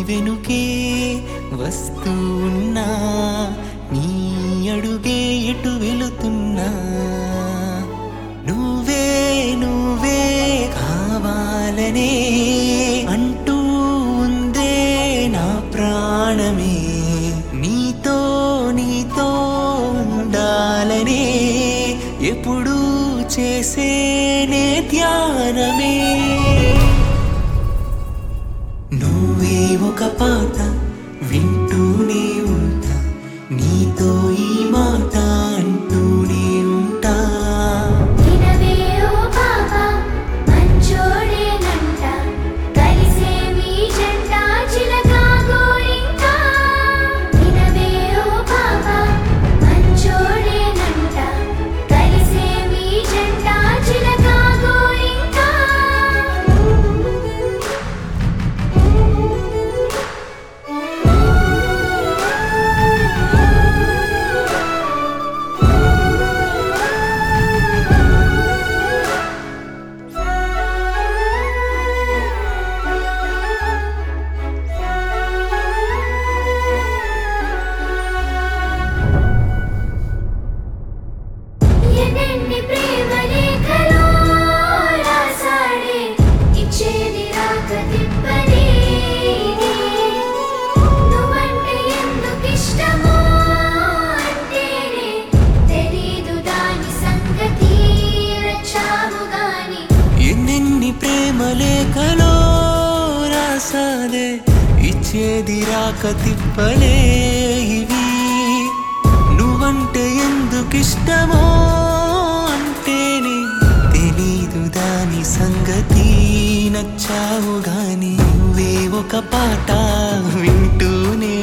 వెనుకే వస్తూ ఉన్నా నీ అడుగే ఎటు వెళుతున్నా నువ్వే నువ్వే కావాలనే అంటూ ఉందే నా ప్రాణమే నీతో నీతో ఉండాలనే ఎప్పుడు చేసేనే ధ్యానమే నువ్వే ఒక పాట వింటూనే ఉంటా నీతో ఈ మాట అంటూనే ఉంటా వినవే ఓ పాప మంచోడేనంట కలిసే మీ జంట చిలక గోరింక వినవే ఓ పాప మంచోడేనంట కలిసే మీ జంట చిలక గోరింక ఎన్నెన్ని ప్రేమ లేఖలో రాసాడే ఇచ్చేది రాక తిప్పదే ఇది. నువ్వంటే ఎందుకు ఇష్టమో అంటేనే తెలీదు దాని సంగతి రచ్చావు గాని ఎన్నెన్ని ప్రేమ లేఖలో రాసాదే ఇచ్చేది రాక తిప్పలే ఇవి నువ్వంటే ఎందుకిష్టమో అంటేనే తెలీదు దాని సంగతి నచ్చావు గాని నువ్వే ఒక పాట వింటూనే